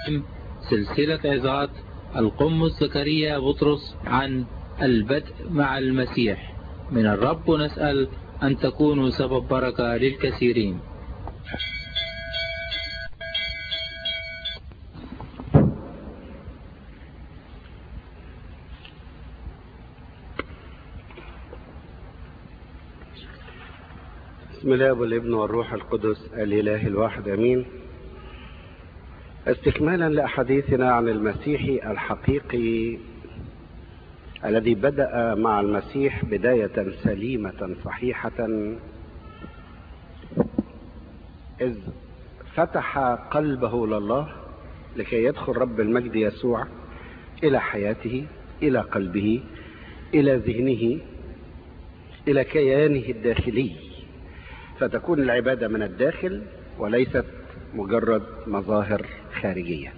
سلسلة عظات القمص زكريا بطرس عن البدء مع المسيح من الرب نسأل أن تكونوا سبب بركة للكثيرين بسم الله والابن والروح القدس الإله الواحد أمين استكمالا لأحاديثنا عن المسيح الحقيقي الذي بدأ مع المسيح بداية سليمة صحيحة إذ فتح قلبه لله لكي يدخل رب المجد يسوع إلى حياته إلى قلبه إلى ذهنه إلى كيانه الداخلي فتكون العبادة من الداخل وليست مجرد مظاهر خارجية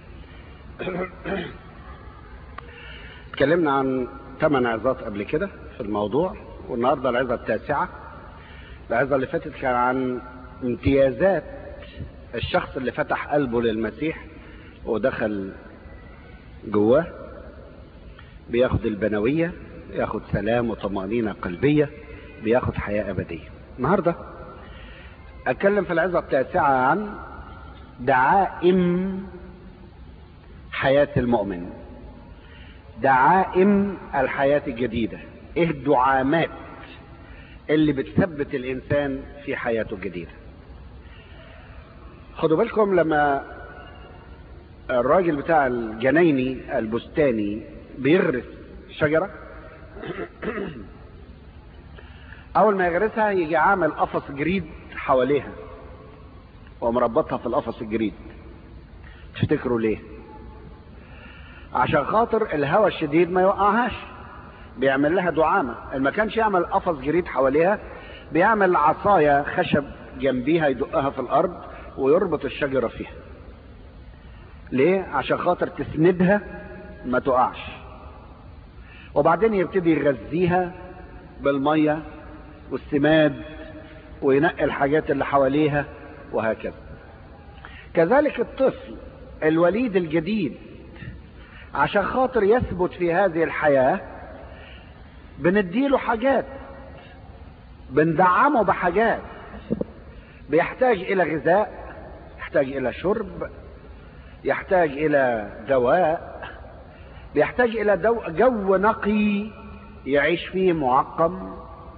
اتكلمنا عن ثمان عظات قبل كده في الموضوع والنهاردة العظة التاسعة العظة اللي فاتت كان عن امتيازات الشخص اللي فتح قلبه للمسيح ودخل جواه بياخد البنوية بياخد سلام وطمأنينة قلبية بياخد حياة أبدية النهاردة أتكلم في العظة التاسعة عن دعائم حياة المؤمن دعائم الحياة الجديدة ايه الدعامات اللي بتثبت الانسان في حياته الجديدة خدوا بالكم لما الراجل بتاع الجنايني البستاني بيغرس شجرة اول ما يغرسها يجي عامل قفص جريد حواليها ومربطها في القفص الجريد تفتكروا ليه عشان خاطر الهواء الشديد ما يوقعهاش بيعمل لها دعامة ما كانش يعمل قفص جريد حواليها بيعمل عصاية خشب جنبيها يدقها في الارض ويربط الشجرة فيها ليه عشان خاطر تسندها ما تقعش وبعدين يبتدي يغذيها بالمية والسماد وينقي الحاجات اللي حواليها وهكذا كذلك الطفل الوليد الجديد عشان خاطر يثبت في هذه الحياة بنديله حاجات بندعمه بحاجات بيحتاج الى غذاء يحتاج الى شرب يحتاج الى دواء بيحتاج الى دو... جو نقي يعيش فيه معقم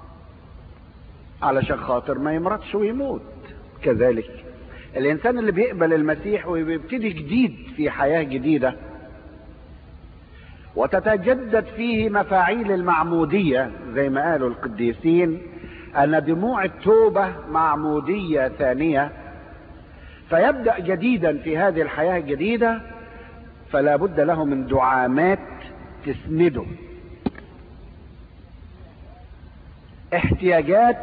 علشان خاطر ما يمرضش ويموت كذلك الانسان اللي بيقبل المسيح وبيبتدي جديد في حياة جديدة وتتجدد فيه مفاعيل المعمودية زي ما قالوا القديسين ان دموع التوبة معمودية ثانية فيبدأ جديدا في هذه الحياة الجديدة فلا بد له من دعامات تسنده احتياجات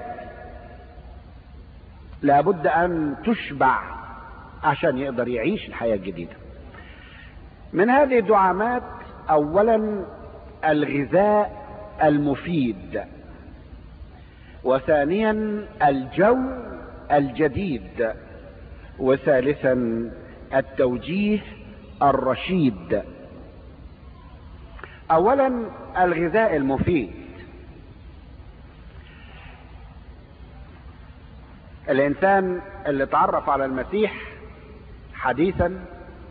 لابد ان تشبع عشان يقدر يعيش الحياة الجديدة من هذه الدعامات اولا الغذاء المفيد وثانيا الجو الجديد وثالثا التوجيه الرشيد اولا الغذاء المفيد الانسان اللي تعرف على المسيح حديثا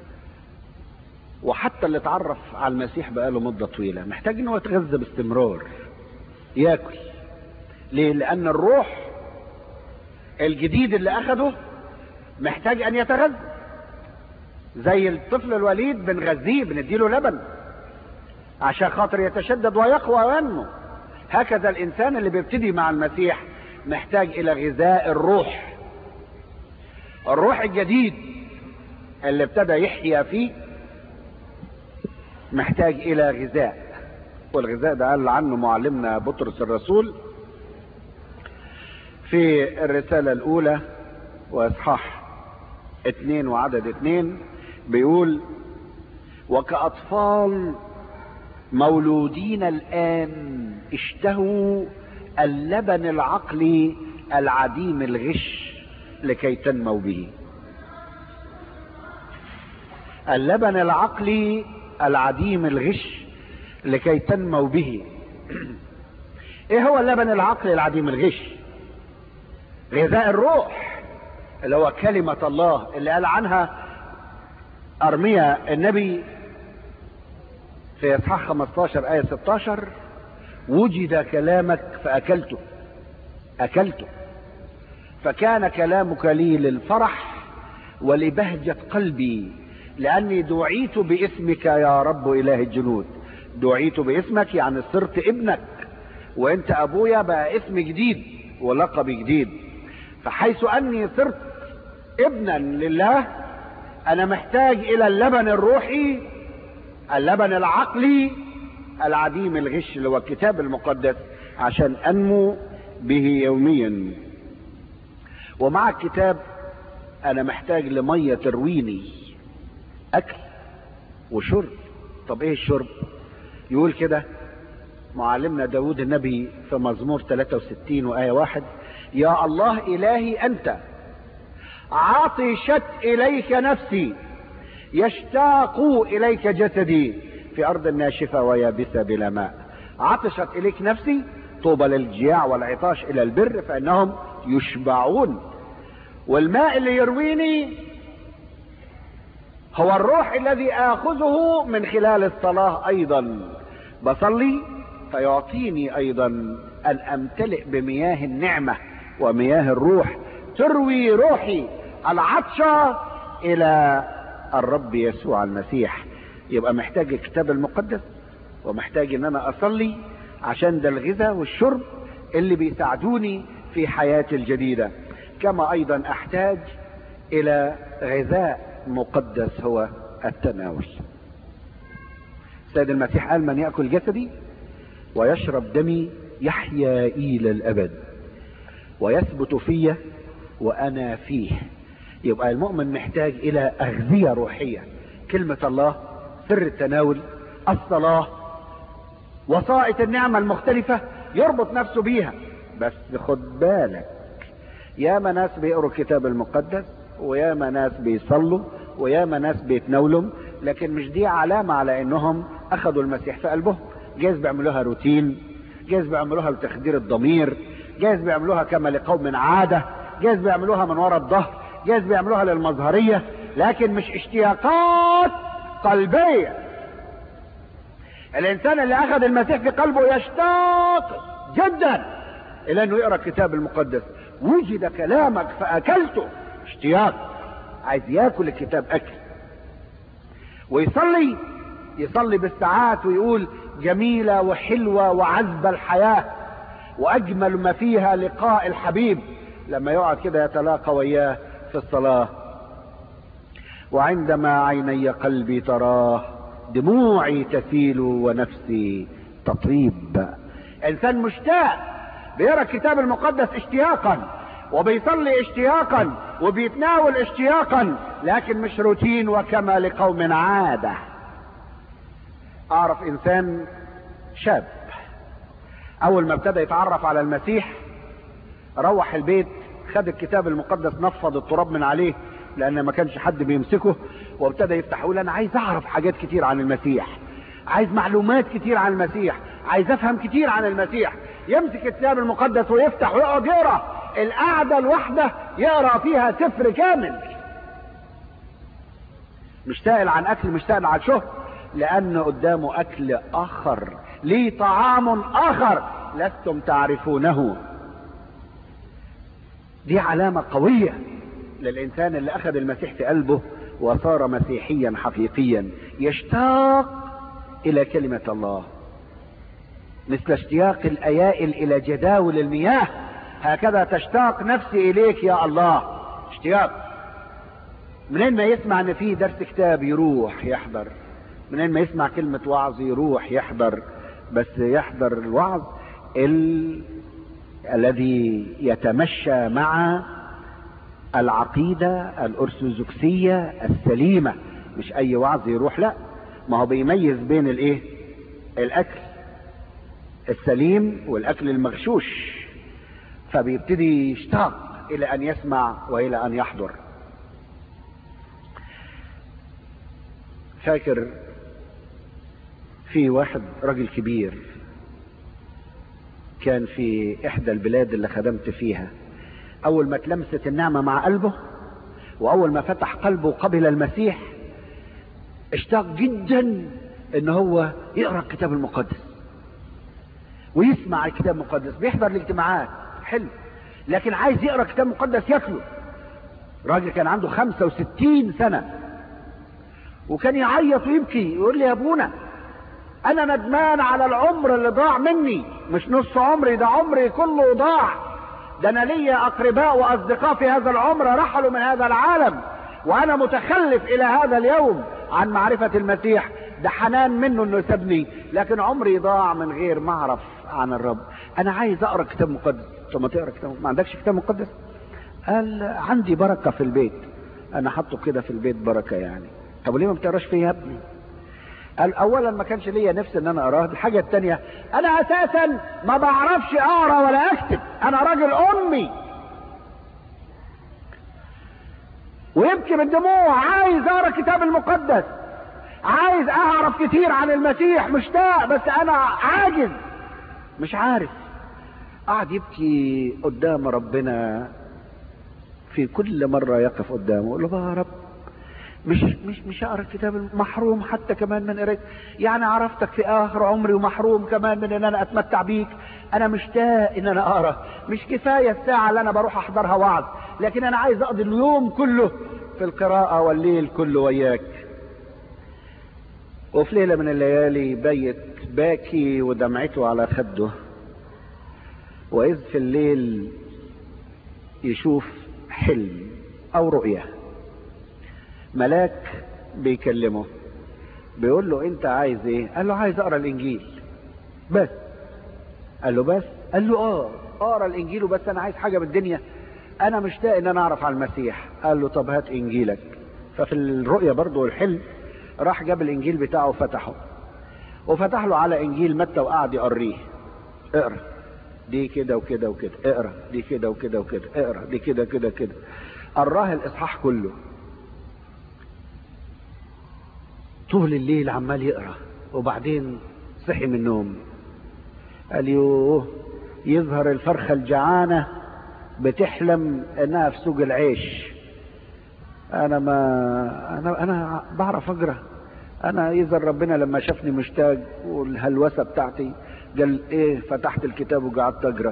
وحتى اللي اتعرف على المسيح بقاله مدة طويلة محتاج انه يتغذى باستمرار ياكل ليه لان الروح الجديد اللي اخده محتاج ان يتغذى زي الطفل الوليد بنغذيه بنديله لبن عشان خاطر يتشدد ويقوى وينمو هكذا الانسان اللي بيبتدي مع المسيح محتاج الى غذاء الروح الروح الجديد اللي ابتدى يحيا فيه محتاج الى غذاء والغذاء ده قال عنه معلمنا بطرس الرسول في الرسالة الاولى واصحاح اتنين وعدد اتنين بيقول وكأطفال مولودين الآن اشتهوا اللبن العقلي العديم الغش لكي تنمو به اللبن العقلي العديم الغش لكي تنمو به ايه هو اللبن العقلي العديم الغش غذاء الروح اللي هو كلمة الله اللي قال عنها ارميا النبي في اصحاح 15 ايه 16 وجد كلامك فاكلته اكلته فكان كلامك لي للفرح ولبهجة قلبي لاني دعيت باسمك يا رب اله الجنود دعيت باسمك يعني صرت ابنك وانت ابويا بقى اسم جديد ولقب جديد فحيث اني صرت ابنا لله انا محتاج الى اللبن الروحي اللبن العقلي العديم الغش اللي هو الكتاب المقدس عشان انمو به يوميا ومع الكتاب انا محتاج لميه ترويني اكل وشرب طب ايه الشرب يقول كده معلمنا داود النبي في مزمور 63 وآية واحد يا الله إلهي أنت عطشت إليك نفسي يشتاق إليك جسدي في أرض ناشفة ويابسة بلا ماء عطشت إليك نفسي طوبى للجياع والعطاش إلى البر فإنهم يشبعون والماء اللي يرويني هو الروح الذي آخذه من خلال الصلاة أيضا بصلي فيعطيني ايضا ان امتلئ بمياه النعمة ومياه الروح تروي روحي العطشة الى الرب يسوع المسيح يبقى محتاج الكتاب المقدس ومحتاج ان انا اصلي عشان ده الغذاء والشرب اللي بيساعدوني في حياتي الجديدة كما ايضا احتاج الى غذاء مقدس هو التناول السيد المسيح قال من يأكل جسدي ويشرب دمي يحيا إلى الأبد ويثبت فيه وأنا فيه يبقى المؤمن محتاج إلى أغذية روحية كلمة الله سر التناول الصلاة وسائط النعمة المختلفة يربط نفسه بيها بس خد بالك يا ناس بيقروا الكتاب المقدس ويا ناس بيصلوا ويا ناس بيتناولوا لكن مش دي علامة على انهم اخذوا المسيح في قلبهم جايز بيعملوها روتين جايز بيعملوها لتخدير الضمير جايز بيعملوها كما لقوم عادة جايز بيعملوها من وراء الظهر جايز بيعملوها للمظهرية لكن مش اشتياقات قلبية الانسان اللي اخذ المسيح في قلبه يشتاق جدا الى انه يقرا الكتاب المقدس وجد كلامك فاكلته اشتياق عايز ياكل الكتاب اكل ويصلي يصلي بالساعات ويقول جميلة وحلوة وعذبة الحياة وأجمل ما فيها لقاء الحبيب لما يقعد كده يتلاقى وياه في الصلاة وعندما عيني قلبي تراه دموعي تسيل ونفسي تطيب إنسان مشتاق بيرى الكتاب المقدس اشتياقا وبيصلي اشتياقا وبيتناول اشتياقا لكن مش روتين وكما لقوم عاده اعرف انسان شاب اول ما ابتدى يتعرف على المسيح روح البيت خد الكتاب المقدس نفض التراب من عليه لان ما كانش حد بيمسكه وابتدى يفتح يقول انا عايز اعرف حاجات كتير عن المسيح عايز معلومات كتير عن المسيح عايز افهم كتير عن المسيح يمسك الكتاب المقدس ويفتح ويقعد يقرا القعده الواحده يقرا فيها سفر كامل مش سائل عن اكل مش سائل عن شهر لأن قدامه أكل آخر لي طعام آخر لستم تعرفونه دي علامة قوية للإنسان اللي أخذ المسيح في قلبه وصار مسيحيا حقيقيا يشتاق إلى كلمة الله مثل اشتياق الأيائل إلى جداول المياه هكذا تشتاق نفسي إليك يا الله اشتياق منين ما يسمع ان في درس كتاب يروح يحضر منين ما يسمع كلمة وعظ يروح يحضر بس يحضر الوعظ ال... الذي يتمشى مع العقيدة الأرثوذكسية السليمة مش أي وعظ يروح لا ما هو بيميز بين الإيه؟ الأكل السليم والأكل المغشوش فبيبتدي يشتاق إلى أن يسمع وإلى أن يحضر فاكر في واحد راجل كبير كان في احدى البلاد اللي خدمت فيها اول ما اتلمست النعمة مع قلبه واول ما فتح قلبه قبل المسيح اشتاق جدا ان هو يقرا الكتاب المقدس ويسمع الكتاب المقدس بيحضر الاجتماعات حلو لكن عايز يقرا كتاب مقدس ياكله راجل كان عنده 65 سنة وكان يعيط ويبكي يقول لي يا ابونا انا ندمان على العمر اللي ضاع مني مش نص عمري ده عمري كله ضاع ده انا ليا اقرباء واصدقاء في هذا العمر رحلوا من هذا العالم وانا متخلف الى هذا اليوم عن معرفة المسيح ده حنان منه انه سابني لكن عمري ضاع من غير ما اعرف عن الرب انا عايز اقرا كتاب مقدس طب ما تقرا كتاب ما عندكش كتاب مقدس قال عندي بركة في البيت انا حاطه كده في البيت بركة يعني طب ليه ما بتقراش فيه يا ابني قال اولا ما كانش ليا نفس ان انا اقراه الحاجة التانية انا اساسا ما بعرفش اقرا ولا اكتب انا راجل امي ويبكي بالدموع عايز اقرا الكتاب المقدس عايز اعرف كتير عن المسيح مشتاق بس انا عاجز مش عارف قعد يبكي قدام ربنا في كل مرة يقف قدامه يقول له يا رب مش مش مش اقرا الكتاب محروم حتى كمان من قريت يعني عرفتك في اخر عمري ومحروم كمان من ان انا اتمتع بيك انا مشتاق ان انا اقرا مش كفايه الساعه اللي انا بروح احضرها وعظ لكن انا عايز اقضي اليوم كله في القراءه والليل كله وياك وفي ليله من الليالي بيت باكي ودمعته على خده واذ في الليل يشوف حلم او رؤيه ملاك بيكلمه بيقول له انت عايز ايه قال له عايز اقرا الانجيل بس قال له بس قال له اه اقرا الانجيل وبس انا عايز حاجه بالدنيا انا مشتاق ان انا اعرف على المسيح قال له طب هات انجيلك ففي الرؤيا برضه والحلم راح جاب الانجيل بتاعه وفتحه وفتح له على انجيل متى وقعد يقريه اقرا دي كده وكده وكده اقرا دي كده وكده وكده اقرا دي كده كده كده قراه الاصحاح كله طول الليل عمال يقرا وبعدين صحي من النوم قال يوه يظهر الفرخه الجعانه بتحلم انها في سوق العيش انا ما انا انا بعرف اقرا انا اذا ربنا لما شافني مشتاق والهلوسه بتاعتي قال ايه فتحت الكتاب وقعدت اقرا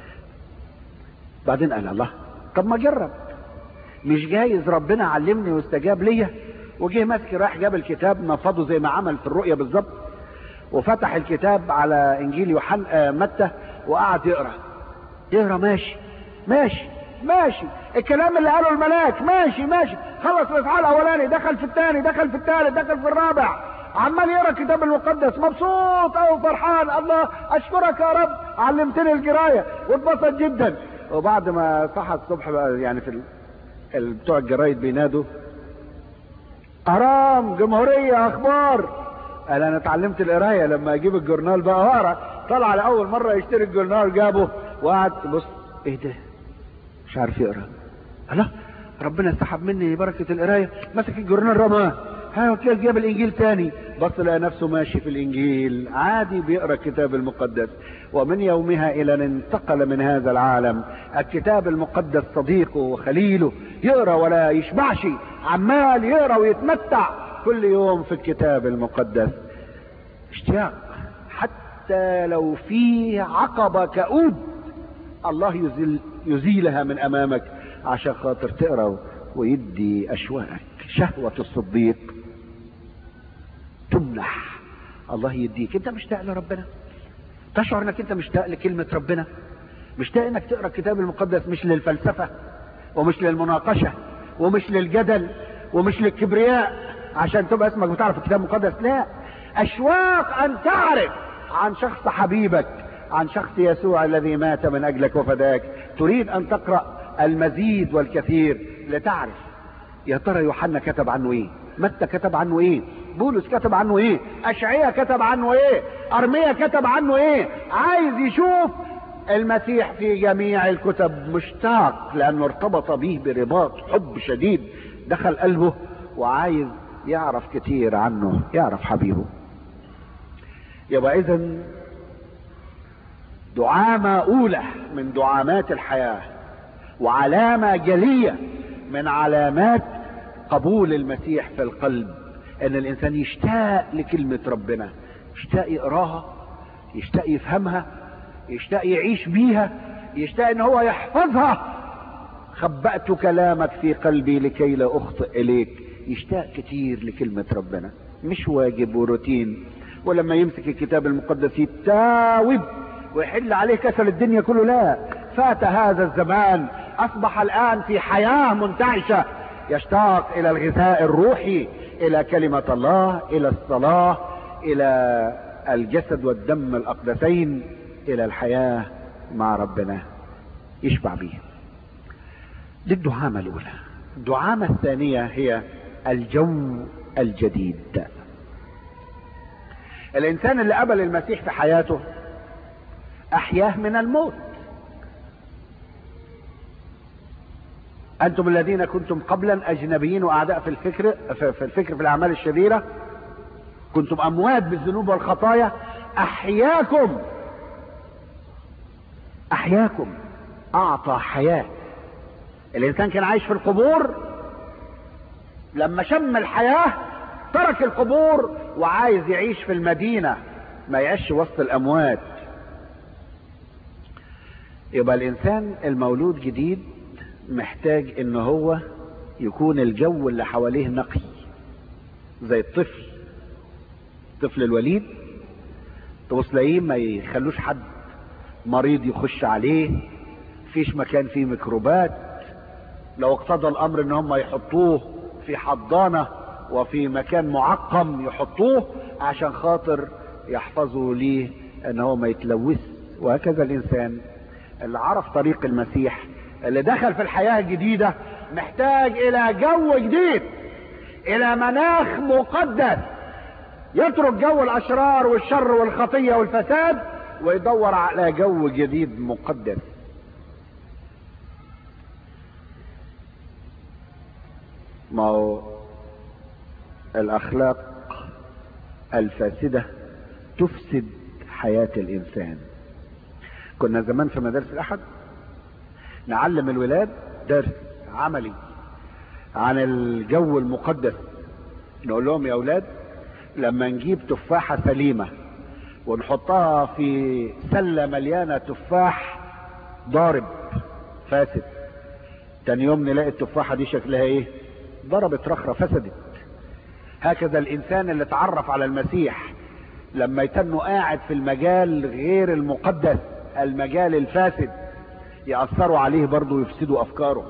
بعدين قال الله طب ما جرب مش جايز ربنا علمني واستجاب ليا وجه ماسك راح جاب الكتاب نفضه زي ما عمل في الرؤيا بالظبط وفتح الكتاب على انجيل يوحنا متى وقعد يقرا يقرا ماشي ماشي ماشي الكلام اللي قاله الملاك ماشي ماشي خلص الاصحاح الاولاني دخل في الثاني دخل في الثالث دخل في الرابع عمال يقرا الكتاب المقدس مبسوط او فرحان الله اشكرك يا رب علمتني القرايه واتبسط جدا وبعد ما صحى الصبح بقى يعني في ال... بتوع الجرايد بينادوا حرام جمهورية اخبار قال انا اتعلمت القراية لما اجيب الجورنال بقى واقرا طلع لاول مرة يشتري الجورنال جابه وقعد بص ايه ده مش عارف يقرا الله ربنا سحب مني بركة القراية مسك الجورنال رماه ها تلاقي جاب الانجيل تاني بص لقى نفسه ماشي في الانجيل عادي بيقرا الكتاب المقدس ومن يومها الى ان انتقل من هذا العالم الكتاب المقدس صديقه وخليله يقرا ولا يشبعش عمال يقرا ويتمتع كل يوم في الكتاب المقدس اشتياق حتى لو في عقبة كؤود الله يزيل يزيلها من امامك عشان خاطر تقرا ويدي اشواقك شهوة الصديق تمنح الله يديك انت مشتاق لربنا تشعر انك انت مشتاق لكلمة ربنا مشتاق انك تقرا الكتاب المقدس مش للفلسفة ومش للمناقشة ومش للجدل ومش للكبرياء عشان تبقى اسمك بتعرف الكتاب المقدس لا اشواق ان تعرف عن شخص حبيبك عن شخص يسوع الذي مات من اجلك وفداك تريد ان تقرا المزيد والكثير لتعرف يا ترى يوحنا كتب عنه ايه متى كتب عنه ايه بولس كتب عنه ايه اشعياء كتب عنه ايه ارميا كتب عنه ايه عايز يشوف المسيح في جميع الكتب مشتاق لانه ارتبط به برباط حب شديد دخل قلبه وعايز يعرف كتير عنه يعرف حبيبه يبقى اذا دعامة اولى من دعامات الحياة وعلامة جلية من علامات قبول المسيح في القلب ان الانسان يشتاق لكلمة ربنا يشتاق يقراها يشتاق يفهمها يشتاق يعيش بيها يشتاق ان هو يحفظها خبأت كلامك في قلبي لكي لا اخطئ اليك يشتاق كتير لكلمة ربنا مش واجب وروتين ولما يمسك الكتاب المقدس يتاوب ويحل عليه كسل الدنيا كله لا فات هذا الزمان اصبح الان في حياة منتعشة يشتاق الى الغذاء الروحي الى كلمة الله الى الصلاة الى الجسد والدم الاقدسين الى الحياة مع ربنا يشبع بيه دي الدعامة الاولى الدعامة الثانية هي الجو الجديد الانسان اللي قبل المسيح في حياته احياه من الموت انتم الذين كنتم قبلا اجنبيين واعداء في الفكر في الفكر في الاعمال الشريره كنتم اموات بالذنوب والخطايا احياكم احياكم اعطى حياه الانسان كان عايش في القبور لما شم الحياه ترك القبور وعايز يعيش في المدينه ما يعيش وسط الاموات يبقى الانسان المولود جديد محتاج ان هو يكون الجو اللي حواليه نقي زي الطفل الطفل الوليد تبص تلاقيه ما يخلوش حد مريض يخش عليه فيش مكان فيه ميكروبات لو اقتضى الامر ان هم يحطوه في حضانه وفي مكان معقم يحطوه عشان خاطر يحفظوا ليه ان هو ما يتلوث وهكذا الانسان اللي عرف طريق المسيح اللي دخل في الحياة الجديدة محتاج الى جو جديد الى مناخ مقدس يترك جو الاشرار والشر والخطية والفساد ويدور على جو جديد مقدس ما هو الاخلاق الفاسدة تفسد حياة الانسان كنا زمان في مدارس الاحد نعلم الولاد درس عملي عن الجو المقدس نقول لهم يا اولاد لما نجيب تفاحة سليمة ونحطها في سلة مليانة تفاح ضارب فاسد تاني يوم نلاقي التفاحة دي شكلها ايه ضربت رخرة فسدت هكذا الانسان اللي اتعرف على المسيح لما يتنه قاعد في المجال غير المقدس المجال الفاسد يأثروا عليه برضه ويفسدوا افكاره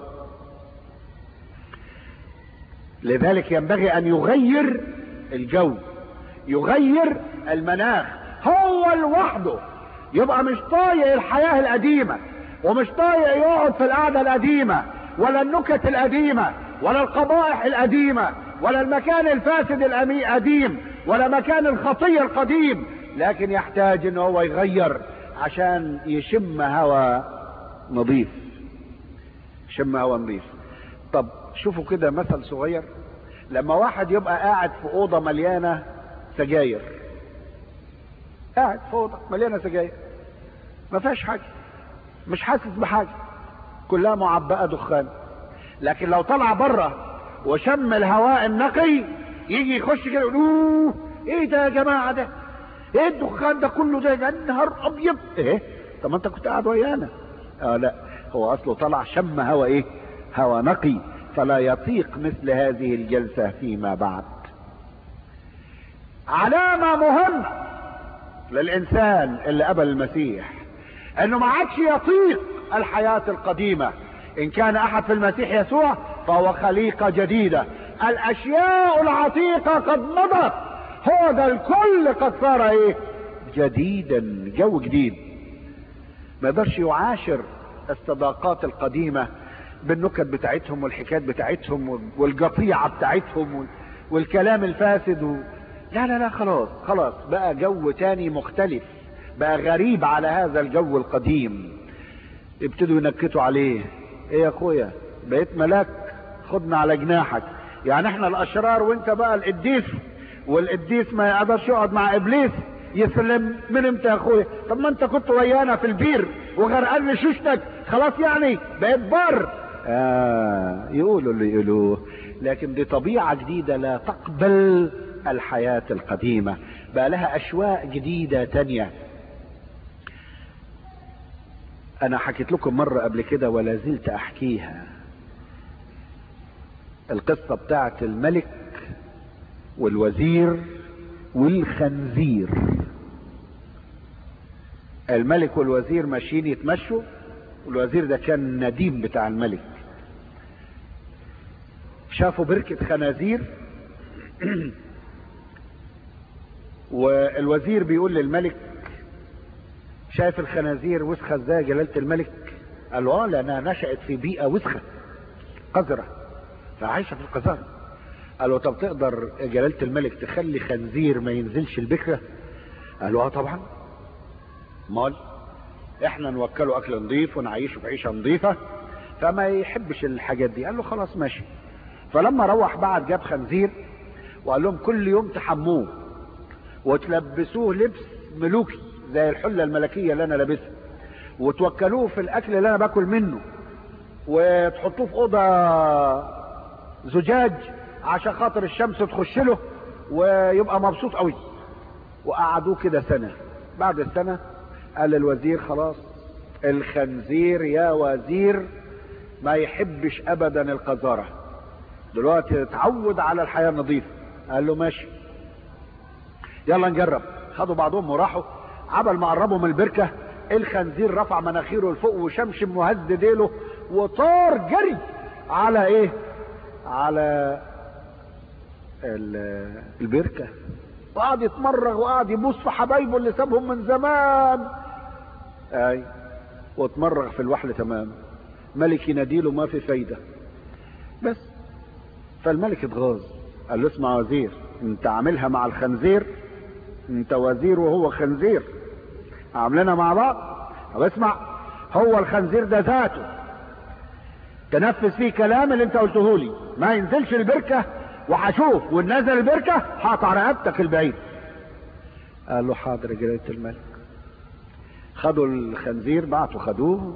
لذلك ينبغي ان يغير الجو يغير المناخ هو لوحده يبقى مش طايق الحياة القديمة ومش طايق يقعد في القعدة القديمة ولا النكت القديمة ولا القبائح القديمة ولا المكان الفاسد القديم ولا مكان الخطية القديم لكن يحتاج ان هو يغير عشان يشم هواء نظيف يشم هواء نظيف طب شوفوا كده مثل صغير لما واحد يبقى قاعد في اوضه مليانه سجاير قاعد في اوضه مليانه سجاير ما فيهاش حاجه مش حاسس بحاجه كلها معبأة دخان لكن لو طلع بره وشم الهواء النقي يجي يخش كده يقول ايه ده يا جماعه ده ايه الدخان ده كله ده ده نهار ابيض ايه طب ما انت كنت قاعد ويانا اه لا هو اصله طلع شم هوا ايه هوا نقي فلا يطيق مثل هذه الجلسة فيما بعد علامة مهمة للإنسان اللي قبل المسيح انه ما عادش يطيق الحياة القديمة ان كان احد في المسيح يسوع فهو خليقة جديدة الاشياء العتيقة قد مضت هو ده الكل قد صار ايه جديدا جو جديد ما يقدرش يعاشر الصداقات القديمة بالنكت بتاعتهم والحكايات بتاعتهم والقطيعة بتاعتهم والكلام الفاسد و... لا لا لا خلاص خلاص بقى جو تاني مختلف بقى غريب على هذا الجو القديم ابتدوا ينكتوا عليه ايه يا اخويا بقيت ملاك خدنا على جناحك يعني احنا الاشرار وانت بقى القديس والقديس ما يقدرش يقعد مع ابليس يسلم من امتى يا اخويا طب ما انت كنت ويانا في البير وغرقان لشوشتك خلاص يعني بقيت بر آه يقولوا اللي يقولوه لكن دي طبيعة جديدة لا تقبل الحياة القديمة بقى لها اشواق جديدة تانية انا حكيت لكم مرة قبل كده ولا زلت احكيها القصة بتاعت الملك والوزير والخنزير الملك والوزير ماشيين يتمشوا والوزير ده كان النديم بتاع الملك شافوا بركة خنازير والوزير بيقول للملك شايف الخنازير وسخة ازاي يا جلالة الملك قال له اه لانها نشأت في بيئة وسخة قذرة فعايشة في القذارة قال له طب تقدر يا جلالة الملك تخلي خنزير ما ينزلش البكرة قال له اه طبعا مال احنا نوكله اكل نظيف ونعيشه في عيشة نظيفة فما يحبش الحاجات دي قال له خلاص ماشي فلما روح بعد جاب خنزير وقال لهم كل يوم تحموه وتلبسوه لبس ملوكي زي الحلة الملكية اللي انا لابسها وتوكلوه في الاكل اللي انا باكل منه وتحطوه في اوضه زجاج عشان خاطر الشمس تخش له ويبقى مبسوط قوي وقعدوه كده سنة بعد السنة قال الوزير خلاص الخنزير يا وزير ما يحبش ابدا القذارة دلوقتي اتعود على الحياة النظيفة قال له ماشي يلا نجرب خدوا بعضهم وراحوا عبل ما قربوا من البركة الخنزير رفع مناخيره لفوق وشمشم وهز ديله وطار جري على ايه على البركة وقعد يتمرغ وقعد يبوس في حبايبه اللي سابهم من زمان اي واتمرغ في الوحل تمام ملك يناديله ما في فايدة بس فالملك اتغاظ قال له اسمع وزير انت عاملها مع الخنزير انت وزير وهو خنزير عاملينها مع بعض طب اسمع هو الخنزير ده ذاته تنفذ فيه كلام اللي انت قلته لي ما ينزلش البركة وهشوف وان نزل البركة هقطع رقبتك البعيد قال له حاضر يا جلالة الملك خدوا الخنزير بعتوا خدوه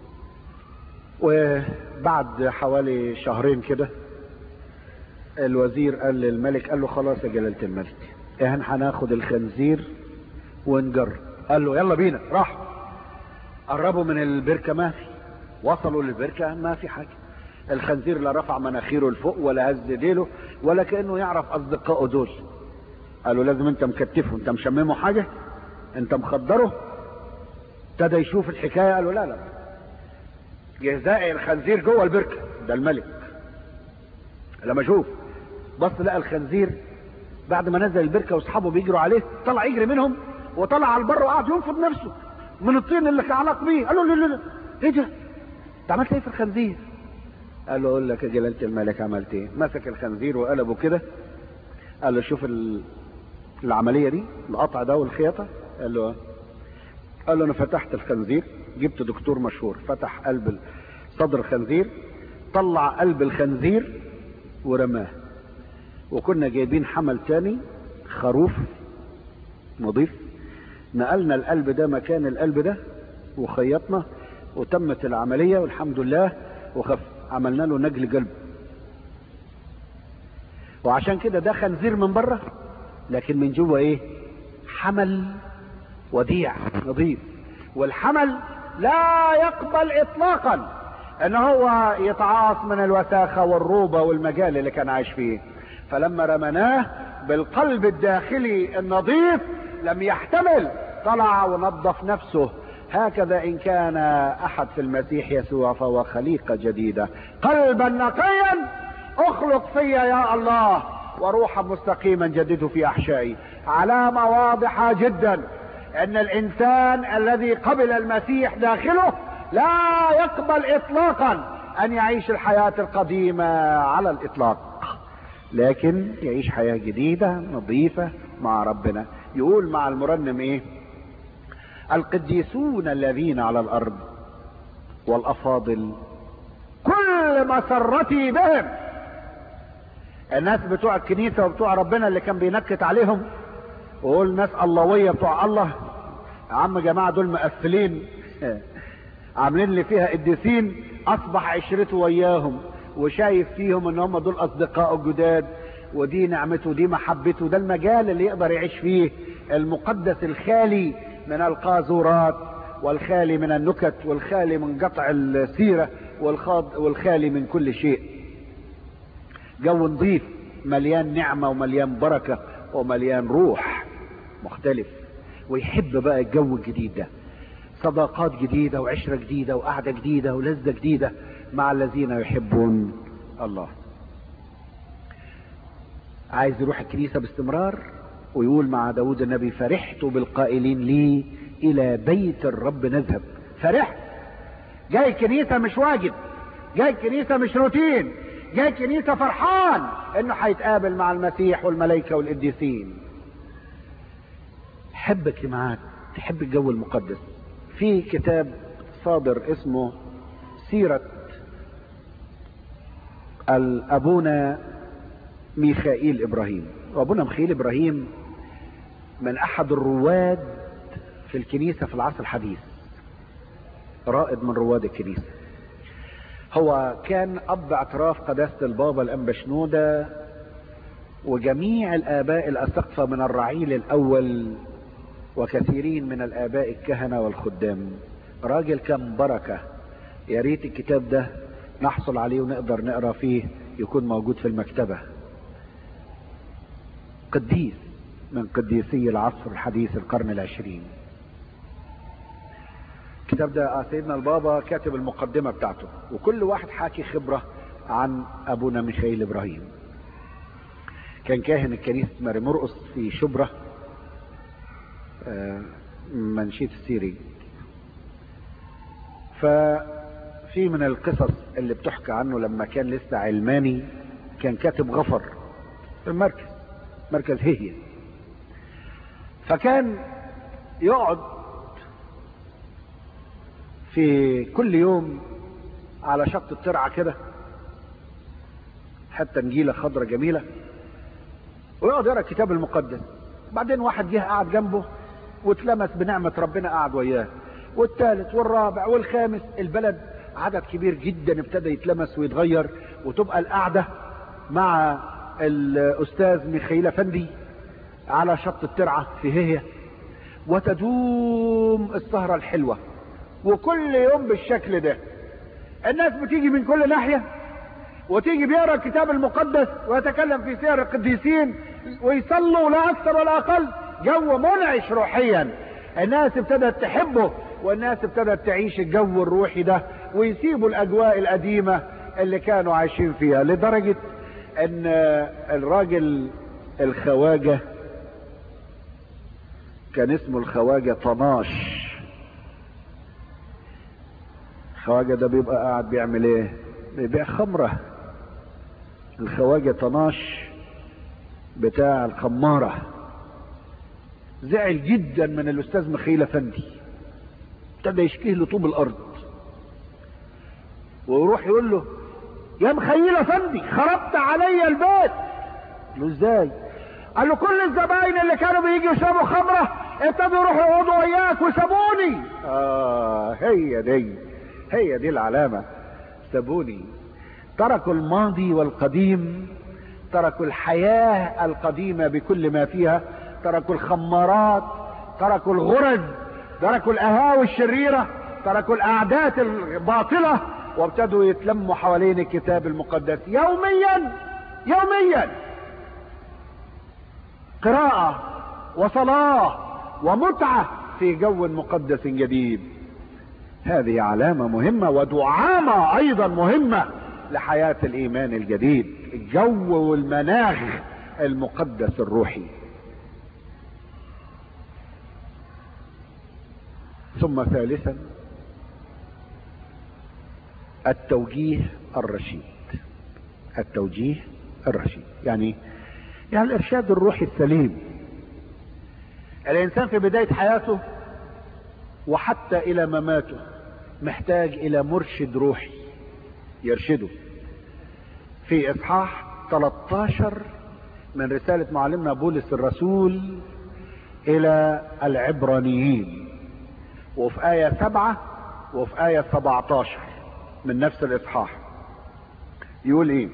وبعد حوالي شهرين كده الوزير قال للملك قال له خلاص يا جلالة الملك احنا هناخد الخنزير ونجرب قال له يلا بينا راح قربوا من البركة ما في وصلوا للبركة ما في حاجة الخنزير لا رفع مناخيره لفوق ولا هز ديله ولا كأنه يعرف أصدقائه دول قالوا لازم انت مكتفه انت مشممه حاجة انت مخدره ابتدى يشوف الحكاية قالوا لا لا جزاء الخنزير جوه البركة ده الملك لما اشوف بص لقى الخنزير بعد ما نزل البركة واصحابه بيجروا عليه طلع يجري منهم وطلع على البر وقعد ينفض نفسه من الطين اللي كان علاق بيه قال له لا لا لا ايه ده انت عملت ايه في الخنزير قال له اقول لك يا جلالة الملك عملت ايه مسك الخنزير وقلبه كده قال له شوف ال... العملية دي القطع ده والخياطة قال له قال له انا فتحت الخنزير جبت دكتور مشهور فتح قلب صدر الخنزير طلع قلب الخنزير ورماه وكنا جايبين حمل تاني خروف نظيف نقلنا القلب ده مكان القلب ده وخيطنا وتمت العملية والحمد لله وخف عملنا له نجل قلب وعشان كده ده خنزير من بره لكن من جوه ايه حمل وديع نظيف والحمل لا يقبل اطلاقا ان هو يتعاص من الوساخة والروبة والمجال اللي كان عايش فيه فلما رمناه بالقلب الداخلي النظيف لم يحتمل طلع ونظف نفسه هكذا ان كان احد في المسيح يسوع فهو خليقة جديدة قلبا نقيا اخلق فيا يا الله وروحا مستقيما جدده في احشائي علامة واضحة جدا ان الانسان الذي قبل المسيح داخله لا يقبل اطلاقا ان يعيش الحياة القديمة على الاطلاق لكن يعيش حياة جديدة نظيفة مع ربنا يقول مع المرنم ايه القديسون الذين على الارض والافاضل كل مسرتي بهم الناس بتوع الكنيسة وبتوع ربنا اللي كان بينكت عليهم ويقول ناس اللهوية بتوع الله يا عم جماعة دول مقفلين عاملين اللي فيها قديسين اصبح عشرته وياهم وشايف فيهم ان هم دول اصدقائه الجداد ودي نعمته ودي محبته ده المجال اللي يقدر يعيش فيه المقدس الخالي من القاذورات والخالي من النكت والخالي من قطع السيرة والخالي من كل شيء جو نظيف مليان نعمة ومليان بركة ومليان روح مختلف ويحب بقى الجو الجديد ده صداقات جديدة وعشرة جديدة وقعدة جديدة ولذة جديدة مع الذين يحبون الله عايز يروح الكنيسة باستمرار ويقول مع داود النبي فرحت بالقائلين لي الى بيت الرب نذهب فرحت جاي الكنيسة مش واجب جاي الكنيسة مش روتين جاي الكنيسة فرحان انه هيتقابل مع المسيح والملائكة والقديسين حب اجتماعات تحب الجو المقدس في كتاب صادر اسمه سيرة الأبونا ميخائيل إبراهيم وأبونا ميخائيل إبراهيم من أحد الرواد في الكنيسة في العصر الحديث رائد من رواد الكنيسة هو كان أب اعتراف قداسة البابا الأنبا شنودة وجميع الآباء الأسقفة من الرعيل الأول وكثيرين من الآباء الكهنة والخدام راجل كان بركة يا ريت الكتاب ده نحصل عليه ونقدر نقرا فيه يكون موجود في المكتبة قديس من قديسي العصر الحديث القرن العشرين الكتاب ده سيدنا البابا كاتب المقدمة بتاعته وكل واحد حاكي خبرة عن أبونا ميخائيل إبراهيم كان كاهن الكنيسة ماري مرقص في شبرة منشية السيري ففي من القصص اللي بتحكى عنه لما كان لسه علماني كان كاتب غفر في المركز مركز هي فكان يقعد في كل يوم على شط الترعة كده حتى نجيلة خضرة جميلة ويقعد يقرا الكتاب المقدس بعدين واحد جه قعد جنبه واتلمس بنعمة ربنا قعد وياه والثالث والرابع والخامس البلد عدد كبير جدا ابتدى يتلمس ويتغير وتبقى القعدة مع الأستاذ ميخائيل أفندي على شط الترعة في هي وتدوم السهرة الحلوة وكل يوم بالشكل ده الناس بتيجي من كل ناحية وتيجي بيقرا الكتاب المقدس ويتكلم في سير القديسين ويصلوا لا اكثر ولا اقل جو منعش روحيا الناس ابتدت تحبه والناس ابتدت تعيش الجو الروحي ده ويسيبوا الاجواء القديمة اللي كانوا عايشين فيها لدرجة ان الراجل الخواجة كان اسمه الخواجة طناش الخواجة ده بيبقى قاعد بيعمل ايه بيبيع خمرة الخواجة طناش بتاع الخمارة زعل جدا من الاستاذ مخيل افندي ابتدى يشكيه له طوب الارض ويروح يقول له يا مخيل افندي خربت علي البيت قال له ازاي قال له كل الزباين اللي كانوا بيجوا يشربوا خمره ابتدوا يروحوا يقعدوا وياك وسابوني اه هي دي هي دي العلامه سابوني تركوا الماضي والقديم تركوا الحياه القديمه بكل ما فيها تركوا الخمارات تركوا الغرز تركوا القهاوي الشريره تركوا القعدات الباطله وابتدوا يتلموا حوالين الكتاب المقدس يوميا يوميا قراءة وصلاة ومتعة في جو مقدس جديد هذه علامة مهمة ودعامة ايضا مهمة لحياة الايمان الجديد الجو والمناخ المقدس الروحي ثم ثالثا التوجيه الرشيد التوجيه الرشيد يعني يعني الارشاد الروحي السليم الانسان في بداية حياته وحتى الى مماته محتاج الى مرشد روحي يرشده في اصحاح 13 من رسالة معلمنا بولس الرسول إلى العبرانيين وفي آية 7 وفي آية 17 من نفس الإصحاح يقول إيه؟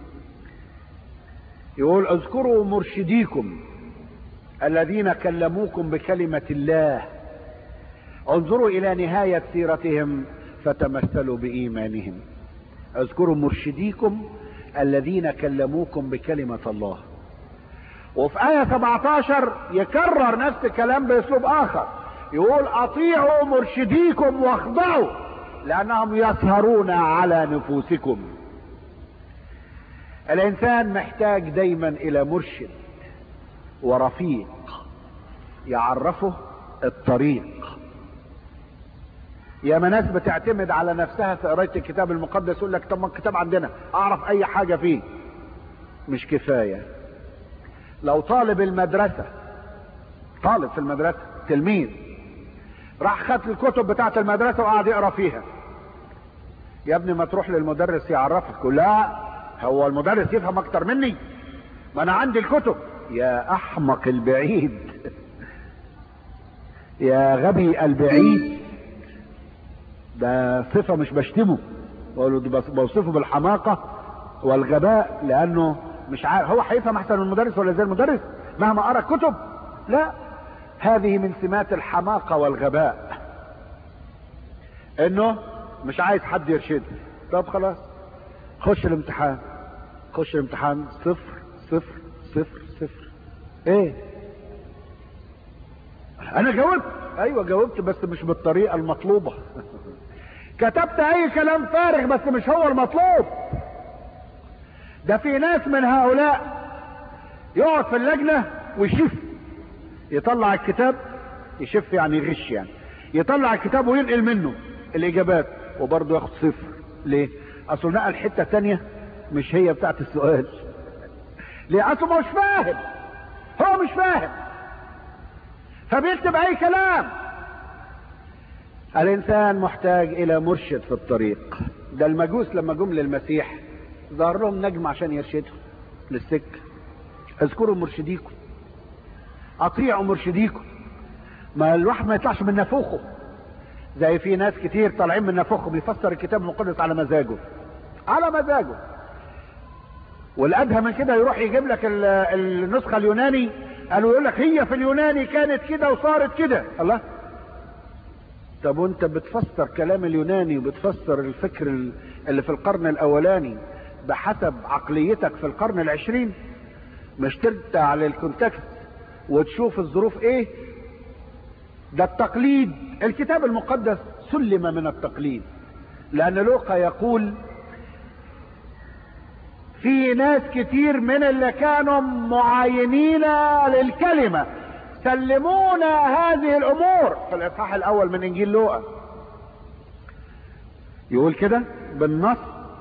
يقول اذكروا مرشديكم الذين كلموكم بكلمة الله انظروا الى نهاية سيرتهم فتمثلوا بايمانهم اذكروا مرشديكم الذين كلموكم بكلمة الله وفي آية 17 يكرر نفس الكلام باسلوب اخر يقول اطيعوا مرشديكم واخضعوا لانهم يسهرون على نفوسكم الانسان محتاج دايما الى مرشد ورفيق يعرفه الطريق يا ناس بتعتمد على نفسها في قرايه الكتاب المقدس يقول لك طب ما الكتاب عندنا اعرف اي حاجه فيه مش كفايه لو طالب المدرسه طالب في المدرسه تلميذ راح خد الكتب بتاعه المدرسه وقعد يقرا فيها يا ابني ما تروح للمدرس يعرفك لا هو المدرس يفهم اكتر مني ما انا عندي الكتب يا احمق البعيد يا غبي البعيد ده صفة مش بشتمه بقول له بوصفه بالحماقة والغباء لانه مش عارف هو هيفهم احسن من المدرس ولا زي المدرس مهما قرا كتب لا هذه من سمات الحماقة والغباء انه مش عايز حد يرشده طب خلاص خش الامتحان خش الامتحان صفر صفر صفر صفر ايه انا جاوبت ايوه جاوبت بس مش بالطريقة المطلوبة كتبت اي كلام فارغ بس مش هو المطلوب ده في ناس من هؤلاء يقعد في اللجنة ويشف يطلع الكتاب يشف يعني يغش يعني يطلع الكتاب وينقل منه الاجابات وبرضه ياخد صفر ليه اصل نقل حتة تانية مش هي بتاعت السؤال ليه اصله مش فاهم هو مش فاهم فبيكتب اي كلام الانسان محتاج الى مرشد في الطريق ده المجوس لما جم للمسيح ظهر لهم نجم عشان يرشدهم للسكة اذكروا مرشديكم اطيعوا مرشديكم ما الواحد ما يطلعش من نافوخه زي في ناس كتير طالعين من نافوخهم بيفسر الكتاب المقدس على مزاجه على مزاجه والادهى من كده يروح يجيب لك النسخه اليوناني قالوا يقول لك هي في اليوناني كانت كده وصارت كده الله طب وانت بتفسر كلام اليوناني وبتفسر الفكر اللي في القرن الاولاني بحسب عقليتك في القرن العشرين مش ترجع للكونتكست وتشوف الظروف ايه ده التقليد الكتاب المقدس سلم من التقليد لان لوقا يقول في ناس كتير من اللي كانوا معاينين للكلمة سلمونا هذه الامور في الاصحاح الاول من انجيل لوقا يقول كده بالنص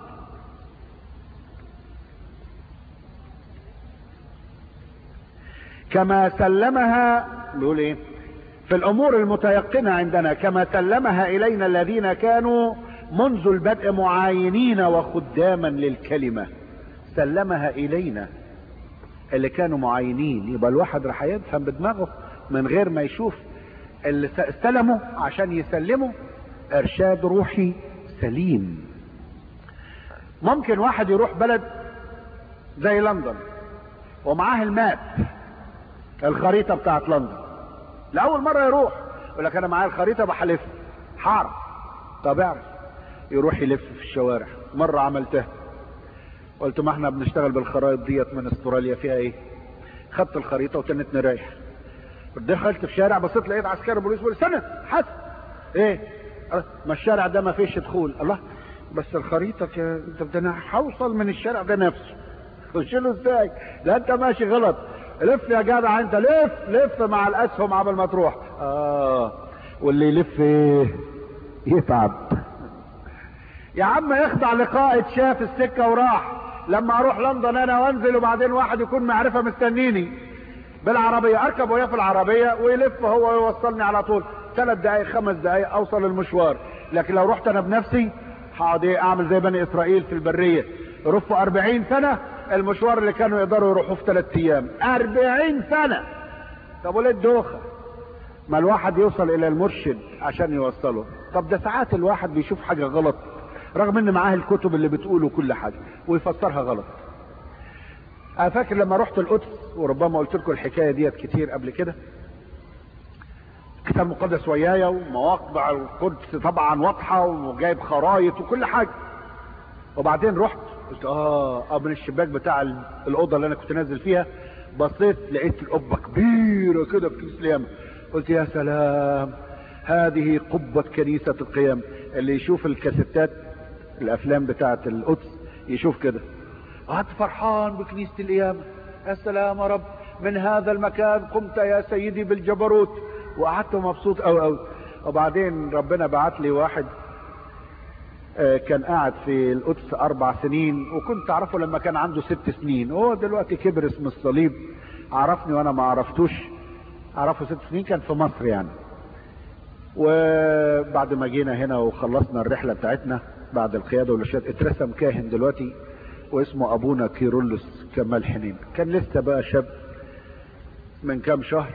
كما سلمها بيقول ايه في الامور المتيقنة عندنا كما سلمها الينا الذين كانوا منذ البدء معاينين وخداما للكلمة سلمها الينا اللي كانوا معاينين يبقى الواحد راح يفهم بدماغه من غير ما يشوف اللي استلموا عشان يسلموا ارشاد روحي سليم ممكن واحد يروح بلد زي لندن ومعاه الماب الخريطة بتاعت لندن لأول مرة يروح يقول لك أنا معايا الخريطة بحلف حارة طب اعرف يروح يلف في الشوارع مرة عملتها قلت ما احنا بنشتغل بالخرائط ديت من استراليا فيها ايه خدت الخريطة وتنتني رايح دخلت في شارع بصيت لقيت عسكري بوليس بيقول استنى حس ايه ما الشارع ده ما فيش دخول الله بس الخريطة انت بدنا هوصل من الشارع ده نفسه خش له ازاي لا انت ماشي غلط لف يا جدع انت لف لف مع الاسهم قبل ما تروح اه واللي يلف ايه يتعب يا عم اخضع لقائد شاف السكة وراح لما اروح لندن انا وانزل وبعدين واحد يكون معرفة مستنيني بالعربية اركب وياه في العربية ويلف هو ويوصلني على طول ثلاث دقايق خمس دقايق اوصل المشوار لكن لو رحت انا بنفسي هقعد ايه اعمل زي بني اسرائيل في البرية يرفوا اربعين سنة المشوار اللي كانوا يقدروا يروحوه في ثلاث ايام أربعين سنة طب وليه الدوخة ما الواحد يوصل الى المرشد عشان يوصله طب ده ساعات الواحد بيشوف حاجة غلط رغم ان معاه الكتب اللي بتقوله كل حاجة ويفسرها غلط انا فاكر لما رحت القدس وربما قلت لكم الحكاية ديت كتير قبل كده كتاب مقدس ويايا ومواقع القدس طبعا واضحة وجايب خرايط وكل حاجة وبعدين رحت قلت اه من الشباك بتاع الاوضه اللي انا كنت نازل فيها بصيت لقيت القبه كبيره كده في كنيسه القيامه قلت يا سلام هذه قبه كنيسه القيامه اللي يشوف الكاسيتات الافلام بتاعه القدس يشوف كده قعدت فرحان بكنيسه القيامه يا سلام يا رب من هذا المكان قمت يا سيدي بالجبروت وقعدت مبسوط قوي قوي وبعدين ربنا بعت لي واحد كان قاعد في القدس اربع سنين وكنت اعرفه لما كان عنده ست سنين هو دلوقتي كبر اسم الصليب عرفني وانا ما عرفتوش اعرفه ست سنين كان في مصر يعني وبعد ما جينا هنا وخلصنا الرحلة بتاعتنا بعد القيادة والرشاد اترسم كاهن دلوقتي واسمه ابونا كيرلس كمال حنين كان لسه بقى شاب من كام شهر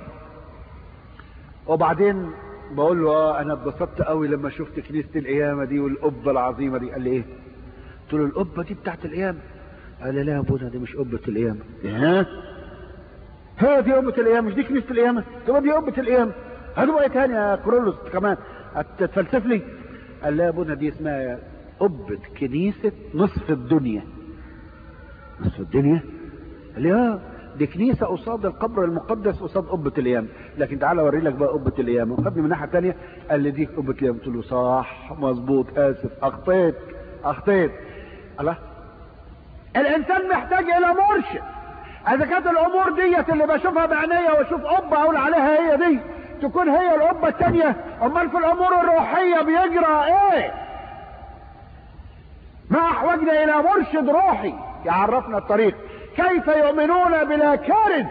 وبعدين بقول له اه انا اتبسطت قوي لما شفت كنيسه القيامه دي والقبه العظيمه دي قال لي ايه قلت له القبه دي بتاعت القيامه قال لي لا يا ابونا دي مش قبه القيامه ها هي دي قبه القيامه مش دي كنيسه القيامه طب دي قبه القيامه هاتوا ايه تاني يا كرولوس كمان هتتفلسف لي قال لا يا ابونا دي اسمها قبه كنيسه نصف الدنيا نصف الدنيا قال لي اه دي كنيسة قصاد القبر المقدس قصاد قبة اليام لكن تعالى اوري لك بقى قبة اليام وخدني من الناحية الثانية قال لي دي قبة اليام قلت له صح مظبوط اسف اخطيت اخطيت الله الانسان محتاج الى مرشد اذا كانت الامور ديت اللي بشوفها بعينيا واشوف قبة اقول عليها هي دي تكون هي القبة الثانية امال في الامور الروحية بيجرى ايه ما احوجنا الى مرشد روحي يعرفنا الطريق كيف يؤمنون بلا كارث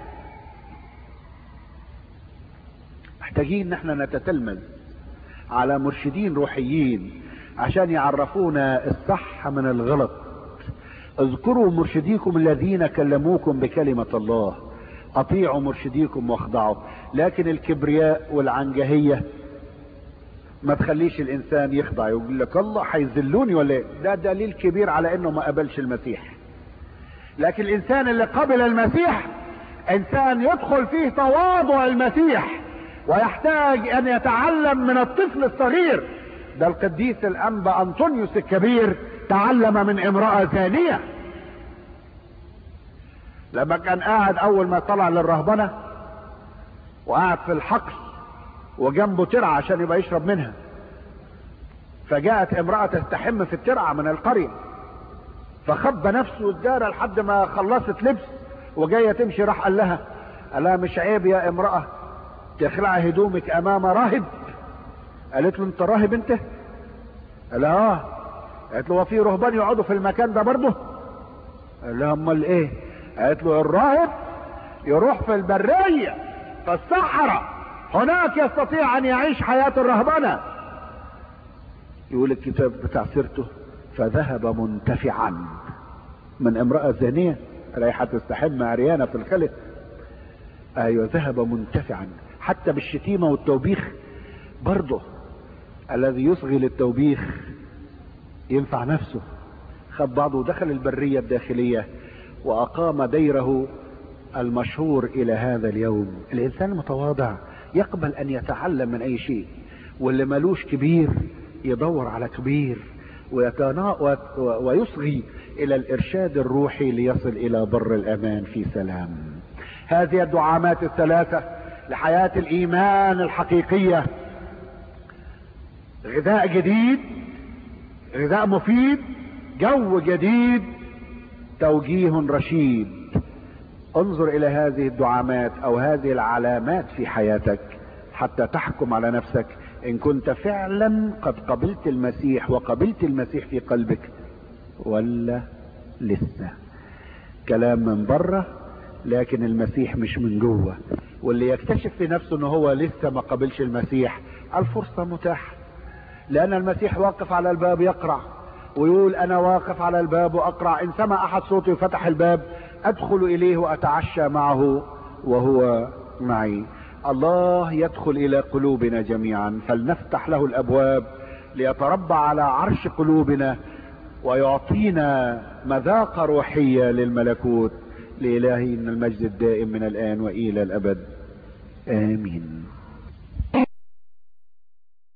محتاجين ان احنا نتتلمذ على مرشدين روحيين عشان يعرفونا الصح من الغلط اذكروا مرشديكم الذين كلموكم بكلمة الله اطيعوا مرشديكم واخضعوا لكن الكبرياء والعنجهية ما تخليش الانسان يخضع يقول لك الله هيذلوني ولا ايه ده دليل كبير على انه ما قبلش المسيح لكن الانسان اللي قبل المسيح انسان يدخل فيه تواضع المسيح ويحتاج ان يتعلم من الطفل الصغير ده القديس الانبا انطونيوس الكبير تعلم من امرأة ثانية لما كان قاعد اول ما طلع للرهبنة وقاعد في الحقل وجنبه ترعة عشان يبقى يشرب منها فجاءت امرأة تستحم في الترعة من القرية فخب نفسه الدارة لحد ما خلصت لبس وجاية تمشي راح قال لها قال لها مش عيب يا امرأة تخلعي هدومك امام راهب قالت له انت راهب انت قال لها اه قالت له وفي رهبان يقعدوا في المكان ده برضه قال لها امال ايه قالت له الراهب يروح في البرية في الصحراء هناك يستطيع ان يعيش حياة الرهبنة يقول الكتاب بتاع سيرته فذهب منتفعا من امرأة زانية رايحة تستحم عريانة في الخلق ايوه ذهب منتفعا حتى بالشتيمة والتوبيخ برضه الذي يصغي للتوبيخ ينفع نفسه خد بعضه ودخل البرية الداخلية واقام ديره المشهور الى هذا اليوم الانسان المتواضع يقبل ان يتعلم من اي شيء واللي ملوش كبير يدور على كبير ويتنا... ويصغي الى الارشاد الروحي ليصل الى بر الامان في سلام هذه الدعامات الثلاثة لحياة الايمان الحقيقية غذاء جديد غذاء مفيد جو جديد توجيه رشيد انظر الى هذه الدعامات او هذه العلامات في حياتك حتى تحكم على نفسك ان كنت فعلا قد قبلت المسيح وقبلت المسيح في قلبك ولا لسه كلام من بره لكن المسيح مش من جوه واللي يكتشف في نفسه ان هو لسه ما قبلش المسيح الفرصة متاحة لان المسيح واقف على الباب يقرع ويقول انا واقف على الباب واقرع ان سمع احد صوتي وفتح الباب ادخل اليه واتعشى معه وهو معي الله يدخل الى قلوبنا جميعا فلنفتح له الابواب ليتربع على عرش قلوبنا ويعطينا مذاق روحية للملكوت لإلهي إن المجد الدائم من الآن وإلى الأبد آمين